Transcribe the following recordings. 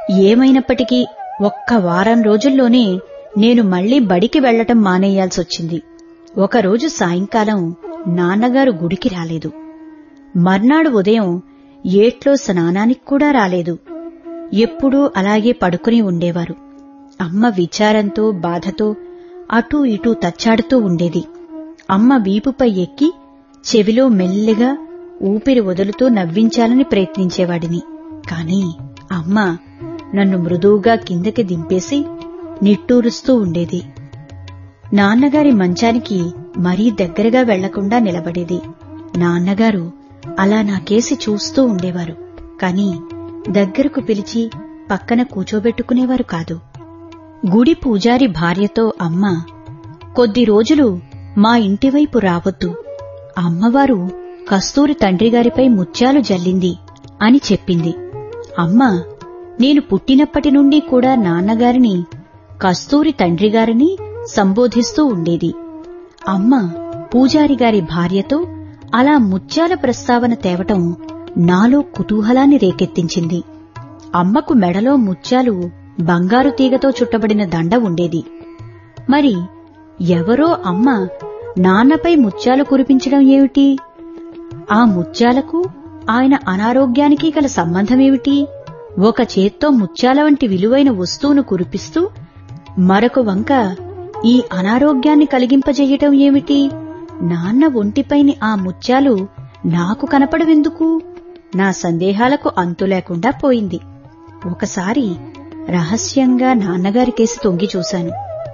ఏమైనప్పటికీ ఒక్క వారం రోజుల్లోనే నేను మళ్లీ బడికి వెళ్లటం మానేయాల్సొచ్చింది ఒకరోజు సాయంకాలం నాన్నగారు గుడికి రాలేదు మర్నాడు ఉదయం ఏట్లో స్నానానికి కూడా రాలేదు ఎప్పుడూ అలాగే పడుకుని ఉండేవారు అమ్మ విచారంతో బాధతో అటూ ఇటూ తచ్చాడుతూ ఉండేది అమ్మ వీపుపై ఎక్కి చెవిలో మెల్లిగా ఊపిరి వదులుతూ నవ్వించాలని ప్రయత్నించేవాడిని కాని అమ్మ నన్ను మృదువుగా కిందకి దింపేసి నిట్టూరుస్తూ ఉండేది నాన్నగారి మంచానికి మరీ దగ్గరగా వెళ్లకుండా నిలబడేది నాన్నగారు అలా నాకేసి చూస్తూ ఉండేవారు కాని దగ్గరకు పిలిచి పక్కన కూచోబెట్టుకునేవారు కాదు గుడి పూజారి భార్యతో అమ్మ కొద్ది రోజులు మా ఇంటివైపు రావద్దు అమ్మవారు కస్తూరి తండ్రిగారిపై ముత్యాలు జల్లింది అని చెప్పింది అమ్మ నేను పుట్టినప్పటి నుండి కూడా నాన్నగారిని కస్తూరి తండ్రిగారిని సంబోధిస్తూ ఉండేది అమ్మ పూజారిగారి భార్యతో అలా ముత్యాల ప్రస్తావన తేవటం నాలో కుతూహలాన్ని రేకెత్తించింది అమ్మకు మెడలో ముత్యాలు బంగారు తీగతో చుట్టబడిన దండ ఉండేది మరి ఎవరో అమ్మ నాన్నపై ముత్యాలు కురిపించడం ఏమిటి ఆ ముత్యాలకు ఆయన అనారోగ్యానికి గల సంబంధమేమిటి ఒక చేత్తో ముత్యాల వంటి విలువైన వస్తువును కురిపిస్తూ మరొక వంక ఈ అనారోగ్యాన్ని కలిగింపజేయటం ఏమిటి నాన్న ఒంటిపైని ఆ ముత్యాలు నాకు కనపడవెందుకు నా సందేహాలకు అంతు లేకుండా పోయింది ఒకసారి రహస్యంగా నాన్నగారికేసి తొంగి చూశాను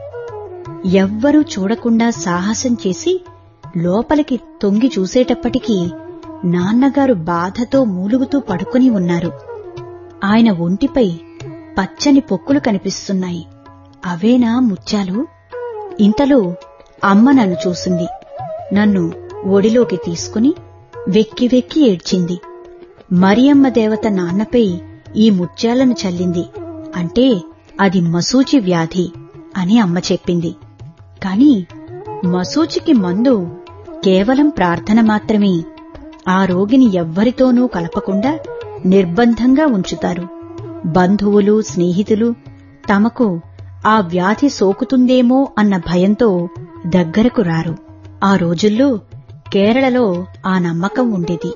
ఎవ్వరూ చూడకుండా సాహసం చేసి లోపలికి తొంగి చూసేటప్పటికీ నాన్నగారు బాధతో మూలుగుతూ పడుకుని ఉన్నారు ఆయన ఒంటిపై పచ్చని పొక్కులు కనిపిస్తున్నాయి అవేనా ముత్యాలు ఇంతలో అమ్మ నన్ను చూసింది నన్ను ఒడిలోకి తీసుకుని వెక్కి వెక్కి ఏడ్చింది మరియమ్మ దేవత నాన్నపై ఈ ముత్యాలను చల్లింది అంటే అది మసూచి వ్యాధి అని అమ్మ చెప్పింది కాని మసూచికి మందు కేవలం ప్రార్థన మాత్రమే ఆ రోగిని ఎవ్వరితోనూ కలపకుండా నిర్బంధంగా ఉంచుతారు బంధువులు స్నేహితులు తమకు ఆ వ్యాధి సోకుతుందేమో అన్న భయంతో దగ్గరకు రారు ఆ రోజుల్లో కేరళలో ఆ నమ్మకం ఉండేది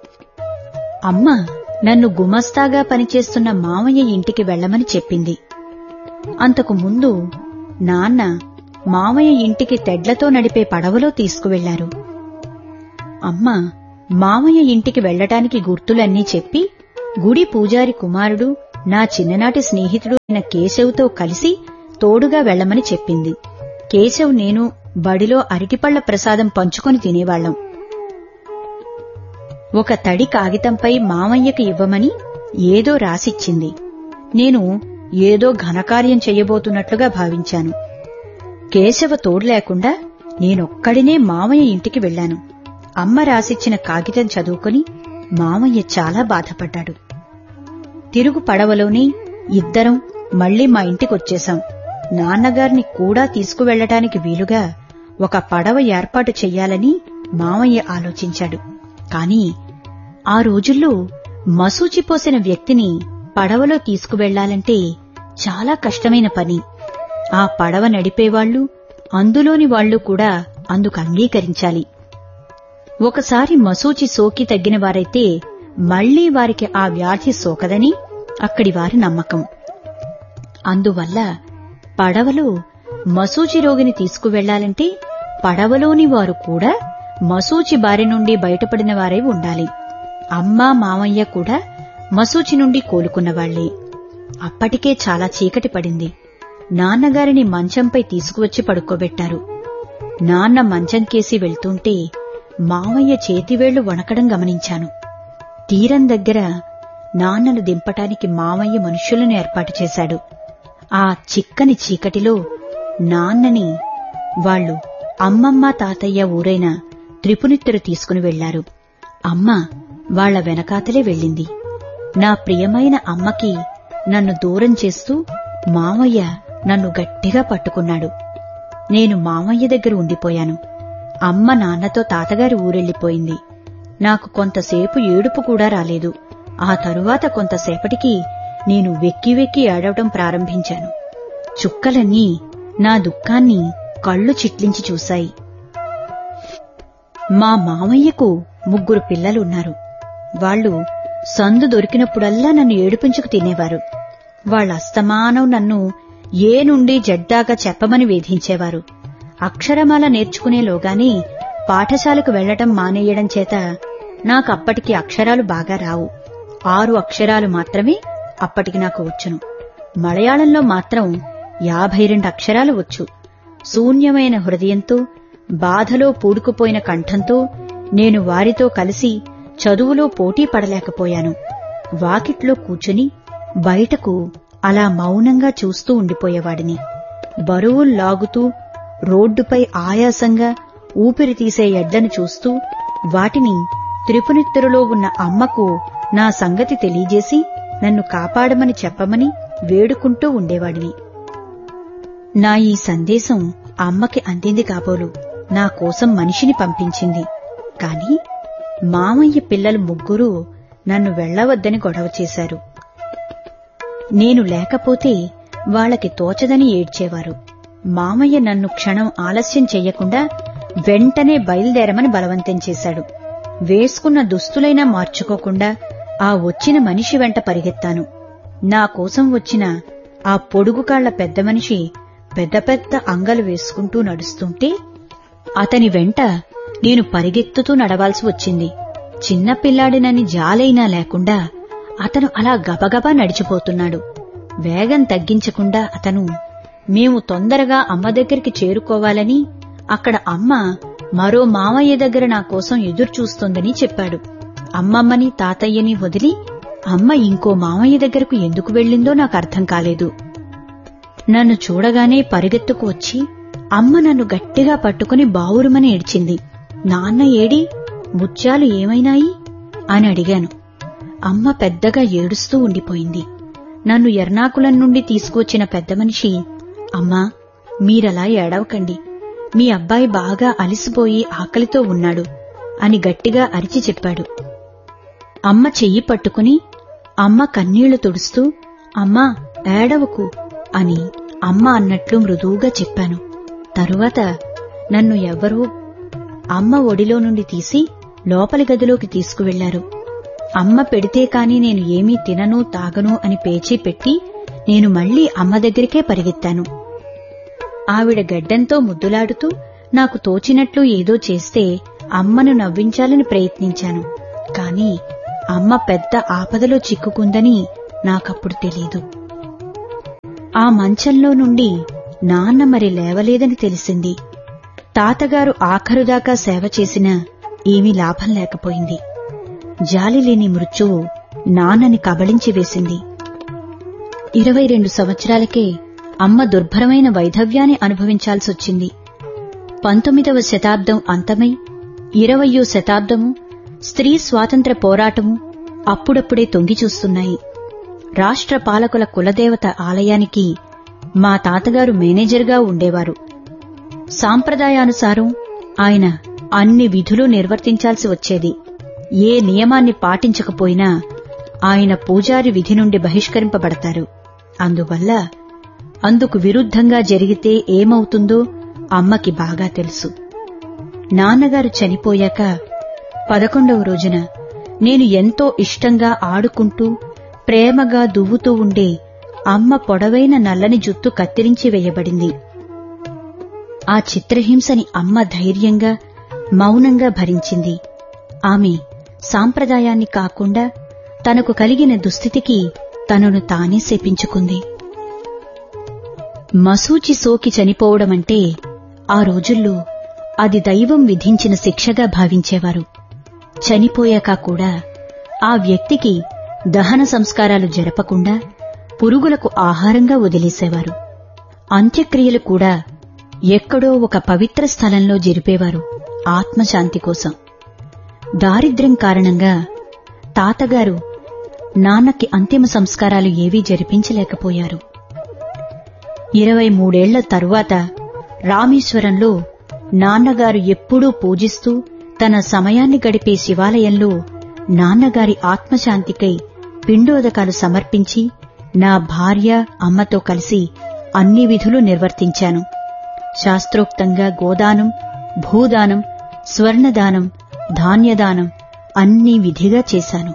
అమ్మ నన్ను గుమస్తాగా పనిచేస్తున్న మామయ్య ఇంటికి వెళ్లమని చెప్పింది అంతకు ముందు నాన్న మామయ్య ఇంటికి తెడ్లతో నడిపే పడవలో తీసుకువెళ్లారు అమ్మ మామయ్య ఇంటికి వెళ్లటానికి గుర్తులన్నీ చెప్పి గుడి పూజారి కుమారుడు నా చిన్ననాటి స్నేహితుడు అయిన కేశవ్తో కలిసి తోడుగా వెళ్లమని చెప్పింది కేశవ్ నేను బడిలో అరటిపళ్ల ప్రసాదం పంచుకొని తినేవాళ్లం ఒక తడి కాగితంపై మామయ్యకి ఇవ్వమని ఏదో రాసిచ్చింది నేను ఏదో ఘనకార్యం చెయ్యబోతున్నట్లుగా భావించాను కేశవ తోడు లేకుండా నేనొక్కడినే మామయ్య ఇంటికి వెళ్లాను అమ్మ రాసిచ్చిన కాగితం చదువుకుని మామయ్య చాలా బాధపడ్డాడు తిరుగు పడవలోనే ఇద్దరం మళ్లీ మా ఇంటికొచ్చేశాం నాన్నగారిని కూడా తీసుకువెళ్లటానికి వీలుగా ఒక పడవ ఏర్పాటు చెయ్యాలని మామయ్య ఆలోచించాడు కాని ఆ రోజుల్లో మసూచిపోసిన వ్యక్తిని పడవలో తీసుకువెళ్లాలంటే చాలా కష్టమైన పని ఆ పడవ నడిపేవాళ్లు అందులోని వాళ్లు కూడా అందుకు అంగీకరించాలి ఒకసారి మసూచి సోకి తగ్గిన వారైతే మళ్లీ వారికి ఆ వ్యాధి సోకదని అక్కడి వారి నమ్మకం అందువల్ల పడవలో మసూచి రోగిని తీసుకువెళ్లాలంటే పడవలోని వారు కూడా మసూచి బారి నుండి బయటపడిన వారై ఉండాలి అమ్మా మామయ్య కూడా మసూచి నుండి కోలుకున్నవాళ్లే అప్పటికే చాలా చీకటి పడింది నాన్నగారిని మంచంపై తీసుకువచ్చి పడుకోబెట్టారు నాన్న మంచం కేసి వెళ్తుంటే మామయ్య చేతివేళ్లు వణకడం గమనించాను తీరం దగ్గర నాన్నను దింపటానికి మామయ్య మనుష్యులను ఏర్పాటు చేశాడు ఆ చిక్కని చీకటిలో నాన్నని వాళ్లు అమ్మమ్మ తాతయ్య ఊరైన త్రిపునిత్తరు తీసుకుని వెళ్లారు అమ్మ వాళ్ల వెనకాతలే వెళ్ళింది నా ప్రియమైన అమ్మకి నన్ను దూరం చేస్తూ మామయ్య నన్ను గట్టిగా పట్టుకున్నాడు నేను మామయ్య దగ్గర ఉండిపోయాను అమ్మ నాన్నతో తాతగారి ఊరెళ్లిపోయింది నాకు కొంతసేపు ఏడుపు కూడా రాలేదు ఆ తరువాత కొంతసేపటికి నేను వెక్కి వెక్కి ఏడవటం ప్రారంభించాను చుక్కలన్నీ నా దుఃఖాన్ని కళ్ళు చిట్లించి చూశాయి మా మామయ్యకు ముగ్గురు పిల్లలున్నారు వాళ్ళు సందు దొరికినప్పుడల్లా నన్ను ఏడిపించుకు తినేవారు వాళ్ళ అస్తమానం నన్ను ఏ నుండి జడ్దాకా చెప్పమని వేధించేవారు అక్షరమాల నేర్చుకునేలోగానే పాఠశాలకు వెళ్లటం మానేయడం చేత నాకప్పటికి అక్షరాలు బాగా రావు ఆరు అక్షరాలు మాత్రమే అప్పటికి నాకు వచ్చును మలయాళంలో మాత్రం యాభై రెండు అక్షరాలు వచ్చు శూన్యమైన హృదయంతో బాధలో పూడుకుపోయిన కంఠంతో నేను వారితో కలిసి చదువులో పోటీ పడలేకపోయాను వాకిట్లో కూచుని బయటకు అలా మౌనంగా చూస్తూ ఉండిపోయేవాడిని బరువులు లాగుతూ రోడ్డుపై ఆయాసంగా ఊపిరి తీసే ఎడ్లను చూస్తూ వాటిని త్రిపునిత్తరులో ఉన్న అమ్మకు నా సంగతి తెలియజేసి నన్ను కాపాడమని చెప్పమని వేడుకుంటూ ఉండేవాడిని నా ఈ సందేశం అమ్మకి అందింది కాబోలు నా కోసం మనిషిని పంపించింది కాని మామయ్య పిల్లలు ముగ్గురు నన్ను వెళ్లవద్దని గొడవ చేశారు నేను లేకపోతే వాళ్ళకి తోచదని ఏడ్చేవారు మామయ్య నన్ను క్షణం ఆలస్యం చెయ్యకుండా వెంటనే బయలుదేరమని బలవంతం చేశాడు వేసుకున్న దుస్తులైనా మార్చుకోకుండా ఆ వచ్చిన మనిషి వెంట పరిగెత్తాను నా కోసం వచ్చిన ఆ పొడుగు కాళ్ల పెద్ద మనిషి పెద్ద పెద్ద అంగలు వేసుకుంటూ నడుస్తుంటే అతని వెంట నేను పరిగెత్తుతూ నడవాల్సి వచ్చింది చిన్న పిల్లాడినని జాలైనా లేకుండా అతను అలా గబగబా నడిచిపోతున్నాడు వేగం తగ్గించకుండా అతను మేము తొందరగా అమ్మ దగ్గరికి చేరుకోవాలని అక్కడ అమ్మ మరో మామయ్య దగ్గర నా కోసం ఎదురు చూస్తోందని చెప్పాడు అమ్మమ్మని తాతయ్యని వదిలి అమ్మ ఇంకో మామయ్య దగ్గరకు ఎందుకు వెళ్ళిందో నాకు అర్థం కాలేదు నన్ను చూడగానే పరిగెత్తుకు వచ్చి అమ్మ నన్ను గట్టిగా పట్టుకుని బావురుమని ఏడ్చింది నాన్న ఏడి ముత్యాలు ఏమైనాయి అని అడిగాను అమ్మ పెద్దగా ఏడుస్తూ ఉండిపోయింది నన్ను ఎర్నాకులం నుండి తీసుకువచ్చిన పెద్ద మనిషి అమ్మా మీరలా ఏడవకండి మీ అబ్బాయి బాగా అలిసిపోయి ఆకలితో ఉన్నాడు అని గట్టిగా అరిచి చెప్పాడు అమ్మ చెయ్యి పట్టుకుని అమ్మ కన్నీళ్లు తుడుస్తూ అమ్మా ఏడవకు అని అమ్మ అన్నట్లు మృదువుగా చెప్పాను తరువాత నన్ను ఎవ్వరూ అమ్మ ఒడిలో నుండి తీసి లోపలి గదిలోకి తీసుకువెళ్లారు అమ్మ పెడితే కాని నేను ఏమీ తినను తాగను అని పేచీ పెట్టి నేను మళ్లీ అమ్మ దగ్గరికే పరిగెత్తాను ఆవిడ గడ్డంతో ముద్దులాడుతూ నాకు తోచినట్లు ఏదో చేస్తే అమ్మను నవ్వించాలని ప్రయత్నించాను కాని అమ్మ పెద్ద ఆపదలో చిక్కుకుందని నాకప్పుడు తెలీదు ఆ మంచంలో నుండి నాన్న మరి లేవలేదని తెలిసింది తాతగారు ఆఖరుదాకా సేవ చేసినా ఏమీ లాభం లేకపోయింది జాలిలేని మృత్యువు నాన్నని కబళించి వేసింది ఇరవై రెండు సంవత్సరాలకే అమ్మ దుర్భరమైన వైధవ్యాన్ని అనుభవించాల్సొచ్చింది పంతొమ్మిదవ శతాబ్దం అంతమై ఇరవయో శతాబ్దము స్త్రీ స్వాతంత్ర పోరాటము అప్పుడప్పుడే తొంగి చూస్తున్నాయి రాష్ట్ర పాలకుల కులదేవత ఆలయానికి మా తాతగారు మేనేజర్గా ఉండేవారు సాంప్రదాయానుసారం ఆయన అన్ని విధులు నిర్వర్తించాల్సి వచ్చేది ఏ నియమాన్ని పాటించకపోయినా ఆయన పూజారి విధి నుండి బహిష్కరింపబడతారు అందువల్ల అందుకు విరుద్ధంగా జరిగితే ఏమవుతుందో అమ్మకి బాగా తెలుసు నాన్నగారు చనిపోయాక పదకొండవ రోజున నేను ఎంతో ఇష్టంగా ఆడుకుంటూ ప్రేమగా దువ్వుతూ ఉండే అమ్మ పొడవైన నల్లని జుత్తు కత్తిరించి వేయబడింది ఆ చిత్రహింసని అమ్మ ధైర్యంగా మౌనంగా భరించింది ఆమె సాంప్రదాయాన్ని కాకుండా తనకు కలిగిన దుస్థితికి తనను తానే శపించుకుంది మసూచి సోకి చనిపోవడమంటే ఆ రోజుల్లో అది దైవం విధించిన శిక్షగా భావించేవారు చనిపోయాక కూడా ఆ వ్యక్తికి దహన సంస్కారాలు జరపకుండా పురుగులకు ఆహారంగా వదిలేసేవారు అంత్యక్రియలు కూడా ఎక్కడో ఒక పవిత్ర స్థలంలో జరిపేవారు ఆత్మశాంతి కోసం దారిద్ర్యం కారణంగా తాతగారు నాన్నకి అంతిమ సంస్కారాలు ఏవీ జరిపించలేకపోయారు ఇరవై మూడేళ్ల తరువాత రామేశ్వరంలో నాన్నగారు ఎప్పుడూ పూజిస్తూ తన సమయాన్ని గడిపే శివాలయంలో నాన్నగారి ఆత్మశాంతికై పిండోదకాలు సమర్పించి నా భార్య అమ్మతో కలిసి అన్ని విధులు నిర్వర్తించాను శాస్త్రోక్తంగా గోదానం భూదానం స్వర్ణదానం ధాన్యదానం అన్నీ విధిగా చేశాను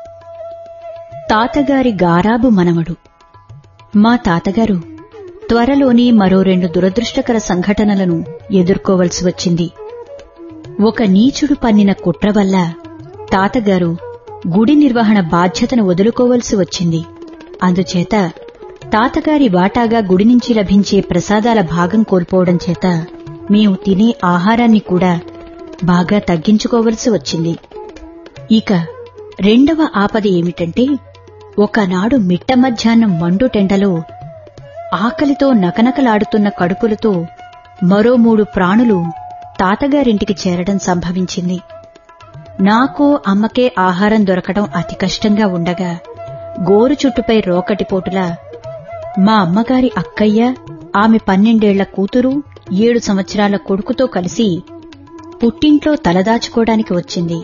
తాతగారి గారాబు మనవడు మా తాతగారు త్వరలోని మరో రెండు దురదృష్టకర సంఘటనలను ఎదుర్కోవలసి వచ్చింది ఒక నీచుడు పన్నిన కుట్ర వల్ల తాతగారు గుడి నిర్వహణ బాధ్యతను వదులుకోవలసి వచ్చింది అందుచేత తాతగారి వాటాగా గుడి నుంచి లభించే ప్రసాదాల భాగం కోల్పోవడం చేత మేము తినే ఆహారాన్ని కూడా బాగా తగ్గించుకోవలసి వచ్చింది ఇక రెండవ ఆపద ఏమిటంటే ఒకనాడు మిట్ట మధ్యాహ్నం మండుటెండలో ఆకలితో నకనకలాడుతున్న కడుపులతో మరో మూడు ప్రాణులు తాతగారింటికి చేరడం సంభవించింది నాకో అమ్మకే ఆహారం దొరకడం అతి కష్టంగా ఉండగా గోరు చుట్టుపై రోకటిపోటులా మా అమ్మగారి అక్కయ్య ఆమె పన్నెండేళ్ల కూతురు ఏడు సంవత్సరాల కొడుకుతో కలిసి పుట్టింట్లో తలదాచుకోవడానికి వచ్చింది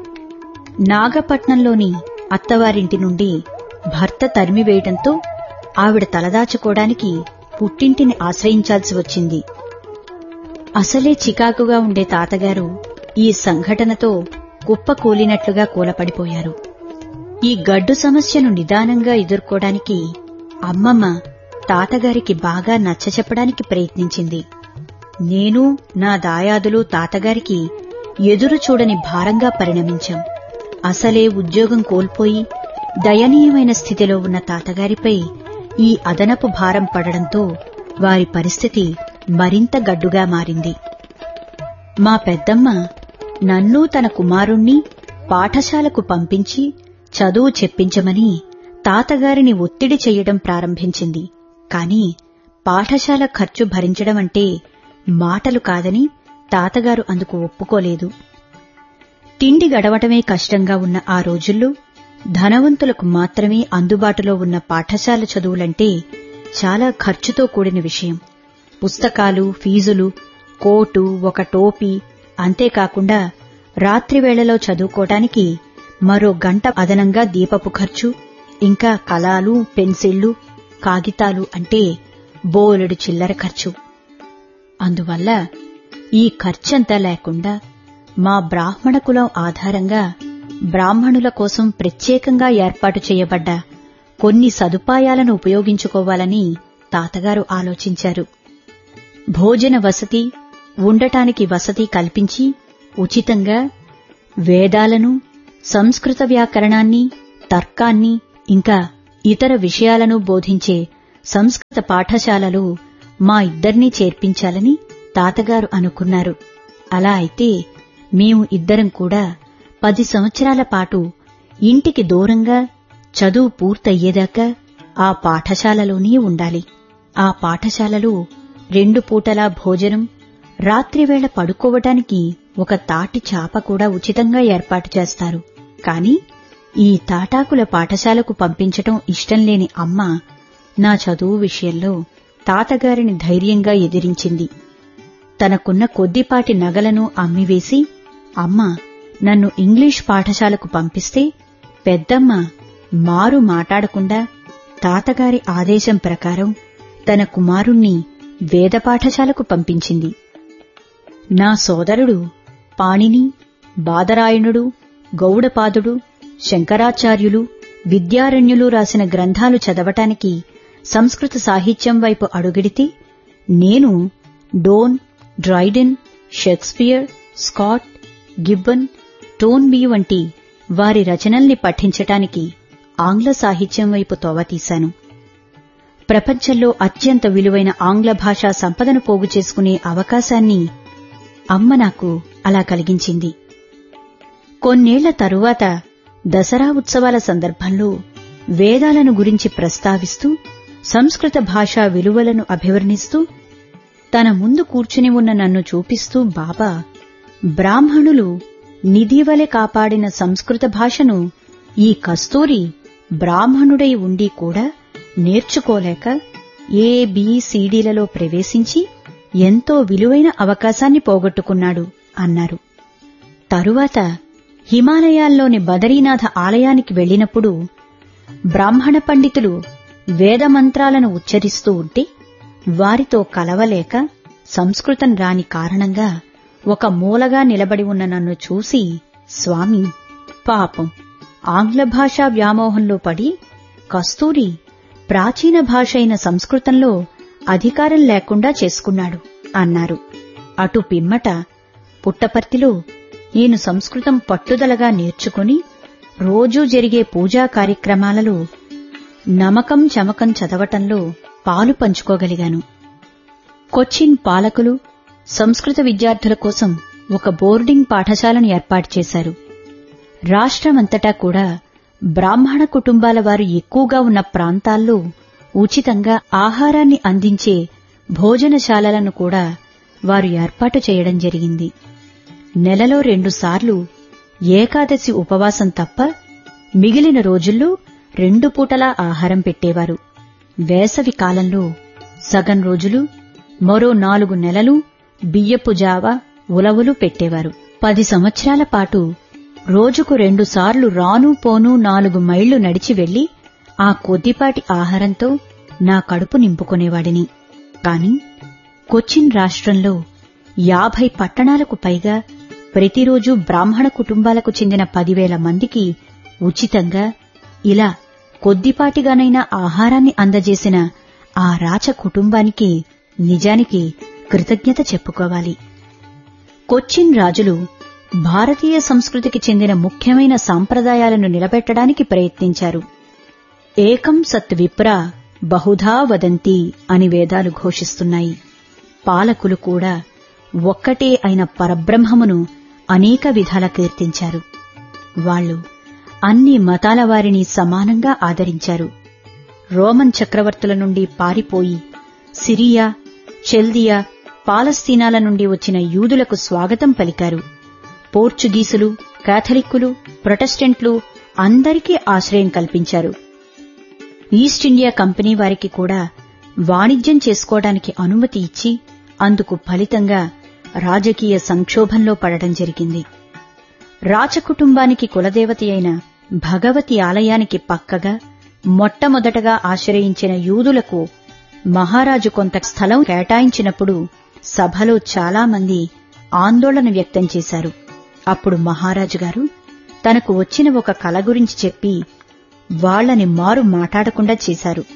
నాగపట్నంలోని అత్తవారింటి నుండి భర్త తరిమివేయడంతో ఆవిడ తలదాచుకోవడానికి పుట్టింటిని ఆశ్రయించాల్సి వచ్చింది అసలే చికాకుగా ఉండే తాతగారు ఈ సంఘటనతో కుప్పకూలినట్లుగా కూలపడిపోయారు ఈ గడ్డు సమస్యను నిదానంగా ఎదుర్కోవడానికి అమ్మమ్మ తాతగారికి బాగా నచ్చచెప్పడానికి ప్రయత్నించింది నేను నా దాయాదులు తాతగారికి ఎదురు చూడని భారంగా పరిణమించాం అసలే ఉద్యోగం కోల్పోయి దయనీయమైన స్థితిలో ఉన్న తాతగారిపై ఈ అదనపు భారం పడడంతో వారి పరిస్థితి మరింత గడ్డుగా మారింది మా పెద్దమ్మ నన్ను తన కుమారుణ్ణి పాఠశాలకు పంపించి చదువు చెప్పించమని తాతగారిని ఒత్తిడి చెయ్యడం ప్రారంభించింది కాని పాఠశాల ఖర్చు భరించడం అంటే మాటలు కాదని తాతగారు అందుకు ఒప్పుకోలేదు తిండి గడవటమే కష్టంగా ఉన్న ఆ రోజుల్లో ధనవంతులకు మాత్రమే అందుబాటులో ఉన్న పాఠశాల చదువులంటే చాలా ఖర్చుతో కూడిన విషయం పుస్తకాలు ఫీజులు కోటు ఒక టోపీ అంతేకాకుండా రాత్రివేళలో చదువుకోవటానికి మరో గంట అదనంగా దీపపు ఖర్చు ఇంకా కలాలు పెన్సిళ్లు కాగితాలు అంటే బోలెడు చిల్లర ఖర్చు అందువల్ల ఈ ఖర్చంతా లేకుండా మా బ్రాహ్మణ కులం ఆధారంగా బ్రాహ్మణుల కోసం ప్రత్యేకంగా ఏర్పాటు చేయబడ్డ కొన్ని సదుపాయాలను ఉపయోగించుకోవాలని తాతగారు ఆలోచించారు భోజన వసతి ఉండటానికి వసతి కల్పించి ఉచితంగా వేదాలను సంస్కృత వ్యాకరణాన్ని తర్కాన్ని ఇంకా ఇతర విషయాలను బోధించే సంస్కృత పాఠశాలలు మా ఇద్దరినీ చేర్పించాలని తాతగారు అనుకున్నారు అలా అయితే మేము ఇద్దరం కూడా పది సంవత్సరాల పాటు ఇంటికి దూరంగా చదువు పూర్తయ్యేదాకా ఆ పాఠశాలలోనే ఉండాలి ఆ పాఠశాలలో రెండు పూటలా భోజనం రాత్రివేళ పడుకోవటానికి ఒక తాటి చాప కూడా ఉచితంగా ఏర్పాటు చేస్తారు కాని ఈ తాటాకుల పాఠశాలకు పంపించటం ఇష్టం లేని అమ్మ నా చదువు విషయంలో తాతగారిని ధైర్యంగా ఎదిరించింది తనకున్న కొద్దిపాటి నగలను అమ్మివేసి అమ్మ నన్ను ఇంగ్లీష్ పాఠశాలకు పంపిస్తే పెద్దమ్మ మారు మాటాడకుండా తాతగారి ఆదేశం ప్రకారం తన కుమారుణ్ణి వేద పాఠశాలకు పంపించింది నా సోదరుడు పాణిని బాదరాయణుడు గౌడపాదుడు శంకరాచార్యులు విద్యారణ్యులు రాసిన గ్రంథాలు చదవటానికి సంస్కృత సాహిత్యం వైపు అడుగిడితే నేను Donne Dryden Shakespeare Scott Gibbon Toynbee వంటి వారి రచనల్ని పఠించటానికి ఆంగ్ల సాహిత్యం వైపు తోవతీశాను ప్రపంచంలో అత్యంత విలువైన ఆంగ్ల భాషా సంపదను పోగు చేసుకునే అవకాశాన్ని అమ్మ నాకు అలా కలిగించింది కొన్నేళ్ల తరువాత దసరా ఉత్సవాల సందర్భంలో వేదాలను గురించి ప్రస్తావిస్తూ సంస్కృత భాషా విలువలను అభివర్ణిస్తూ తన ముందు కూర్చుని ఉన్న నన్ను చూపిస్తూ బాబా బ్రాహ్మణులు నిధివలె కాపాడిన సంస్కృత భాషను ఈ కస్తూరి బ్రాహ్మణుడై ఉండి కూడా నేర్చుకోలేక ఏ బీసీడీలలో ప్రవేశించి ఎంతో విలువైన అవకాశాన్ని పోగొట్టుకున్నాడు అన్నారు తరువాత హిమాలయాల్లోని బదరీనాథ ఆలయానికి వెళ్లినప్పుడు బ్రాహ్మణ పండితులు వేదమంత్రాలను ఉచ్చరిస్తూ ఉంటే వారితో కలవలేక సంస్కృతం రాని కారణంగా ఒక మూలగా నిలబడి ఉన్న నన్ను చూసి స్వామి పాపం ఆంగ్ల భాషా వ్యామోహంలో పడి కస్తూరి ప్రాచీన భాష అయిన సంస్కృతంలో అధికారం లేకుండా చేసుకున్నాడు అన్నారు అటు పిమ్మట పుట్టపర్తిలో నేను సంస్కృతం పట్టుదలగా నేర్చుకుని రోజూ జరిగే పూజా కార్యక్రమాలలో నమకం చమకం చదవటంలో పాలు పంచుకోగలిగాను కొచ్చిన్ పాలకులు సంస్కృత విద్యార్థుల కోసం ఒక బోర్డింగ్ పాఠశాలను ఏర్పాటు చేశారు రాష్ట్రమంతటా కూడా బ్రాహ్మణ కుటుంబాల వారు ఎక్కువగా ఉన్న ప్రాంతాల్లో ఉచితంగా ఆహారాన్ని అందించే భోజనశాలలను కూడా వారు ఏర్పాటు చేయడం జరిగింది నెలలో రెండుసార్లు ఏకాదశి ఉపవాసం తప్ప మిగిలిన రోజుల్లో రెండు పూటలా ఆహారం పెట్టేవారు వేసవి కాలంలో సగం రోజులు మరో నాలుగు నెలలు బియ్యపు జావ ఉలవలు పెట్టేవారు పది సంవత్సరాల పాటు రోజుకు రెండుసార్లు రాను పోను నాలుగు మైళ్లు నడిచి వెళ్లి ఆ కొద్దిపాటి ఆహారంతో నా కడుపు నింపుకునేవాడిని కాని కొచ్చిన్ రాష్ట్రంలో యాభై పట్టణాలకు పైగా ప్రతిరోజు బ్రాహ్మణ కుటుంబాలకు చెందిన పదివేల మందికి ఉచితంగా ఇలా కొద్దిపాటిగానైనా ఆహారాన్ని అందజేసిన ఆ రాచ కుటుంబానికి నిజానికి కృతజ్ఞత చెప్పుకోవాలి కొచ్చిన్ రాజులు భారతీయ సంస్కృతికి చెందిన ముఖ్యమైన సాంప్రదాయాలను నిలబెట్టడానికి ప్రయత్నించారు ఏకం సత్ విప్ర బహుధా వదంతి అని వేదాలు ఘోషిస్తున్నాయి పాలకులు కూడా ఒక్కటే అయిన పరబ్రహ్మమును అనేక విధాల కీర్తించారు వాళ్ళు అన్ని మతాల వారిని సమానంగా ఆదరించారు రోమన్ చక్రవర్తుల నుండి పారిపోయి సిరియా చెల్దియా పాలస్తీనాల నుండి వచ్చిన యూదులకు స్వాగతం పలికారు పోర్చుగీసులు కాథలిక్కులు ప్రొటెస్టెంట్లు అందరికీ ఆశ్రయం కల్పించారు ఈస్ట్ ఇండియా కంపెనీ వారికి కూడా వాణిజ్యం చేసుకోవడానికి అనుమతి ఇచ్చి అందుకు ఫలితంగా రాజకీయ సంక్షోభంలో పడడం జరిగింది రాచకుటుంబానికి కులదేవత అయిన భగవతి ఆలయానికి పక్కగా మొట్టమొదటగా ఆశ్రయించిన యూదులకు మహారాజు కొంత స్థలం కేటాయించినప్పుడు సభలో చాలామంది ఆందోళన వ్యక్తం చేశారు అప్పుడు మహారాజు గారు తనకు వచ్చిన ఒక కల గురించి చెప్పి వాళ్లని మారు మాట్లాడకుండా చేశారు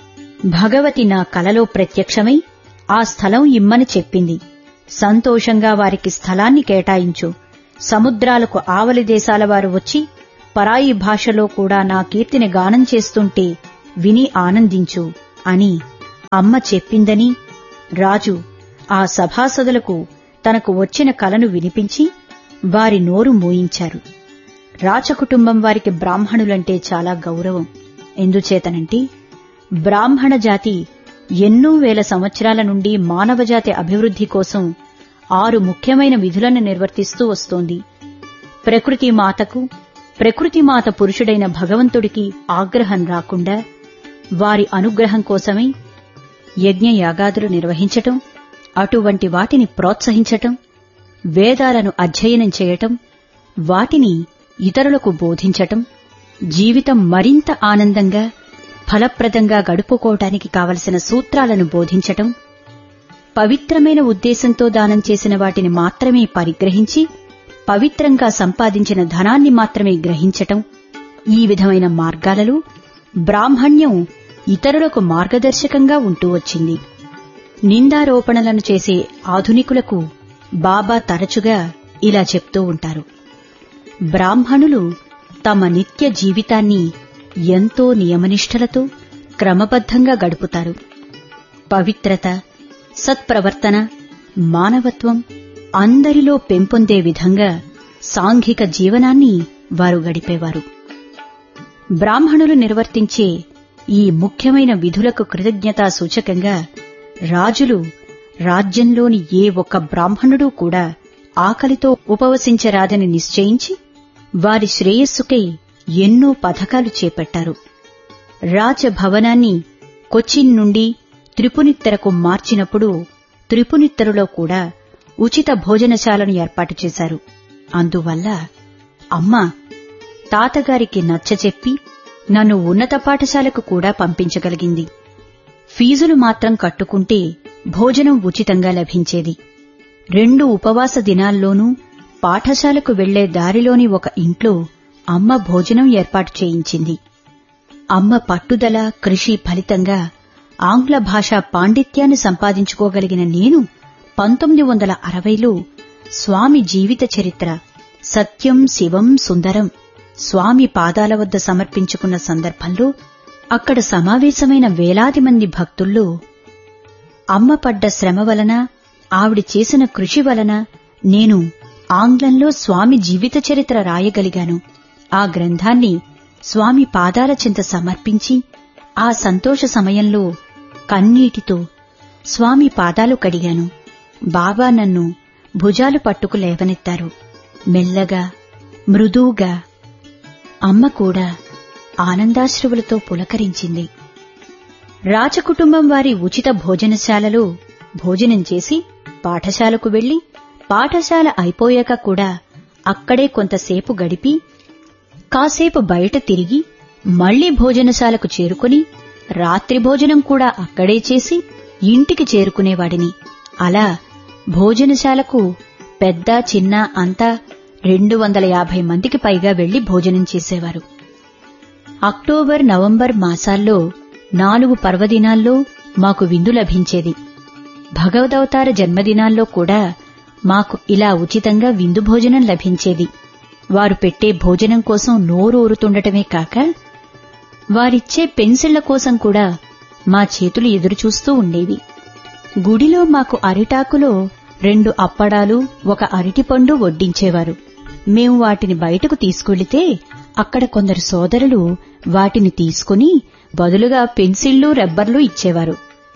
భగవతి నా కలలో ప్రత్యక్షమై ఆ స్థలం ఇమ్మని చెప్పింది సంతోషంగా వారికి స్థలాన్ని కేటాయించు సముద్రాలకు ఆవలి దేశాల వారు వచ్చి పరాయి భాషలో కూడా నా కీర్తిని గానం చేస్తుంటే విని ఆనందించు అని అమ్మ చెప్పిందని రాజు ఆ సభాసదులకు తనకు వచ్చిన కలను వినిపించి వారి నోరు మోయించారు రాచకుటుంబం వారికి బ్రాహ్మణులంటే చాలా గౌరవం ఎందుచేతనంటే బ్రాహ్మణ జాతి ఎన్నో వేల సంవత్సరాల నుండి మానవజాతి అభివృద్ధి కోసం ఆరు ముఖ్యమైన విధులను నిర్వర్తిస్తూ వస్తోంది ప్రకృతి మాతకు ప్రకృతి మాత పురుషుడైన భగవంతుడికి ఆగ్రహం రాకుండా వారి అనుగ్రహం కోసమే యజ్ఞయాగాదులు నిర్వహించటం అటువంటి వాటిని ప్రోత్సహించటం వేదాలను అధ్యయనం చేయటం వాటిని ఇతరులకు బోధించటం జీవితం మరింత ఆనందంగా ఫలప్రదంగా గడుపుకోవటానికి కావలసిన సూత్రాలను బోధించటం పవిత్రమైన ఉద్దేశంతో దానం చేసిన వాటిని మాత్రమే పరిగ్రహించి పవిత్రంగా సంపాదించిన ధనాన్ని మాత్రమే గ్రహించటం ఈ విధమైన మార్గాలలో బ్రాహ్మణ్యం ఇతరులకు మార్గదర్శకంగా ఉంటూ వచ్చింది నిందారోపణలను చేసే ఆధునికులకు బాబా తరచుగా ఇలా చెప్తూ ఉంటారు బ్రాహ్మణులు తమ నిత్య జీవితాన్ని ఎంతో నియమనిష్టలతో క్రమబద్ధంగా గడుపుతారు పవిత్రత సత్ప్రవర్తన మానవత్వం అందరిలో పెంపొందే విధంగా సాంఘిక జీవనాన్ని వారు గడిపేవారు బ్రాహ్మణులు నిర్వర్తించే ఈ ముఖ్యమైన విధులకు కృతజ్ఞతా సూచకంగా రాజులు రాజ్యంలోని ఏ ఒక్క బ్రాహ్మణుడూ కూడా ఆకలితో ఉపవసించరాదని నిశ్చయించి వారి శ్రేయస్సుకై ఎన్నో పథకాలు చేపట్టారు రాజభవనాన్ని కొచ్చిన్ నుండి త్రిపునిత్తరకు మార్చినప్పుడు త్రిపునిత్తరులో కూడా ఉచిత భోజనశాలను ఏర్పాటు చేశారు అందువల్ల అమ్మ తాతగారికి నచ్చచెప్పి నన్ను ఉన్నత పాఠశాలకు కూడా పంపించగలిగింది ఫీజులు మాత్రం కట్టుకుంటే భోజనం ఉచితంగా లభించేది రెండు ఉపవాస దినాల్లోనూ పాఠశాలకు వెళ్లే దారిలోని ఒక ఇంట్లో అమ్మ భోజనం ఏర్పాటు చేయించింది అమ్మ పట్టుదల కృషి ఫలితంగా ఆంగ్ల భాషా పాండిత్యాన్ని సంపాదించుకోగలిగిన నేను పంతొమ్మిది వందల అరవైలో స్వామి జీవిత చరిత్ర సత్యం శివం సుందరం స్వామి పాదాల వద్ద సమర్పించుకున్న సందర్భంలో అక్కడ సమావేశమైన వేలాది మంది భక్తుల్లో అమ్మ పడ్డ శ్రమ వలన ఆవిడ చేసిన కృషి వలన నేను ఆంగ్లంలో స్వామి జీవిత చరిత్ర రాయగలిగాను ఆ గ్రంథాన్ని స్వామి పాదాల చింత సమర్పించి ఆ సంతోష సమయంలో కన్నీటితో స్వామి పాదాలు కడిగాను బాబా నన్ను భుజాలు పట్టుకు లేవనెత్తారు మెల్లగా మృదువుగా అమ్మ కూడా ఆనందాశ్రువులతో పులకరించింది రాచకుటుంబం వారి ఉచిత భోజనశాలలో భోజనం చేసి పాఠశాలకు వెళ్లి పాఠశాల అయిపోయాక కూడా అక్కడే కొంతసేపు గడిపి కాసేపు బయట తిరిగి మళ్లీ భోజనశాలకు చేరుకుని రాత్రి భోజనం కూడా అక్కడే చేసి ఇంటికి చేరుకునేవాడిని అలా భోజనశాలకు పెద్ద చిన్న అంతా రెండు వందల యాభై మందికి పైగా వెళ్లి భోజనం చేసేవారు అక్టోబర్ నవంబర్ మాసాల్లో నాలుగు పర్వదినాల్లో మాకు విందు లభించేది భగవదవతార జన్మదినాల్లో కూడా మాకు ఇలా ఉచితంగా విందు భోజనం లభించేది వారు పెట్టే భోజనం కోసం నోరు ఊరుతుండటమే కాక వారిచ్చే పెన్సిళ్ల కోసం కూడా మా చేతులు ఎదురుచూస్తూ ఉండేవి గుడిలో మాకు అరిటాకులో రెండు అప్పడాలు ఒక అరటిపండు వడ్డించేవారు మేము వాటిని బయటకు తీసుకెళితే అక్కడ కొందరు సోదరులు వాటిని తీసుకుని బదులుగా పెన్సిళ్లు రబ్బర్లు ఇచ్చేవారు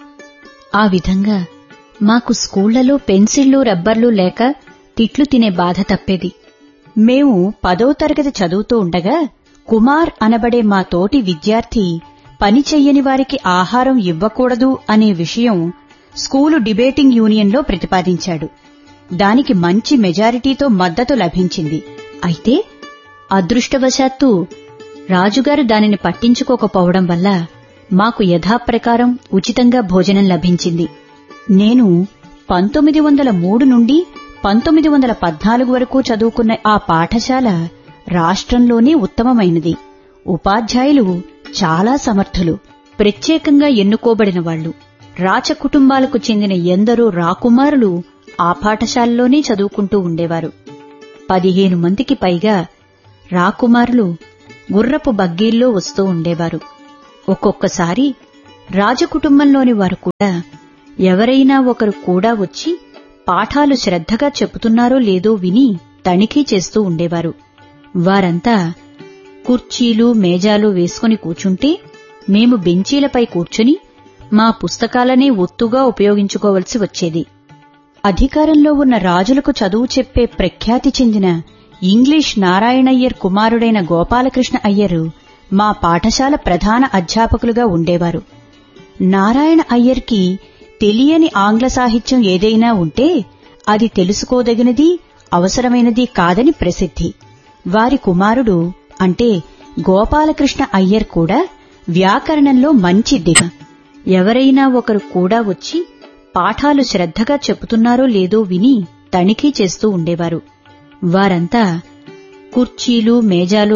ఆ విధంగా మాకు స్కూళ్లలో పెన్సిళ్లు రబ్బర్లు లేక తిట్లు తినే బాధ తప్పేది మేము పదో తరగతి చదువుతూ ఉండగా కుమార్ అనబడే మా తోటి విద్యార్థి పని చెయ్యని వారికి ఆహారం ఇవ్వకూడదు అనే విషయం స్కూలు డిబేటింగ్ యూనియన్లో ప్రతిపాదించాడు దానికి మంచి మెజారిటీతో మద్దతు లభించింది అయితే అదృష్టవశాత్తు రాజుగారు దానిని పట్టించుకోకపోవడం వల్ల మాకు యథాప్రకారం ఉచితంగా భోజనం లభించింది నేను పంతొమ్మిది వందల మూడు నుండి పంతొమ్మిది వందల పద్నాలుగు వరకు చదువుకున్న ఆ పాఠశాల రాష్ట్రంలోనే ఉత్తమమైనది ఉపాధ్యాయులు చాలా సమర్థులు ప్రత్యేకంగా ఎన్నుకోబడిన వాళ్లు రాచకుటుంబాలకు చెందిన ఎందరో రాకుమారులు ఆ పాఠశాలలోనే చదువుకుంటూ ఉండేవారు పదిహేను మందికి పైగా రాకుమారులు గుర్రపు బగ్గీల్లో వస్తూ ఉండేవారు ఒక్కొక్కసారి రాజకుటుంబంలోని వారు కూడా ఎవరైనా ఒకరు కూడా వచ్చి పాఠాలు శ్రద్ధగా చెబుతున్నారో లేదో విని తనిఖీ చేస్తూ ఉండేవారు వారంతా కుర్చీలు మేజాలు వేసుకుని కూర్చుంటే మేము బెంచీలపై కూర్చుని మా పుస్తకాలనే ఒత్తుగా ఉపయోగించుకోవలసి వచ్చేది అధికారంలో ఉన్న రాజులకు చదువు చెప్పే ప్రఖ్యాతి చెందిన ఇంగ్లీష్ నారాయణయ్యర్ కుమారుడైన గోపాలకృష్ణ అయ్యరు మా పాఠశాల ప్రధాన అధ్యాపకులుగా ఉండేవారు నారాయణ అయ్యర్కి తెలియని ఆంగ్ల సాహిత్యం ఏదైనా ఉంటే అది తెలుసుకోదగినది అవసరమైనది కాదని ప్రసిద్ధి వారి కుమారుడు అంటే గోపాలకృష్ణ అయ్యర్ కూడా వ్యాకరణంలో మంచి దిగ ఎవరైనా ఒకరు కూడా వచ్చి పాఠాలు శ్రద్ధగా చెబుతున్నారో లేదో విని తనిఖీ చేస్తూ ఉండేవారు వారంతా కుర్చీలు మేజాలు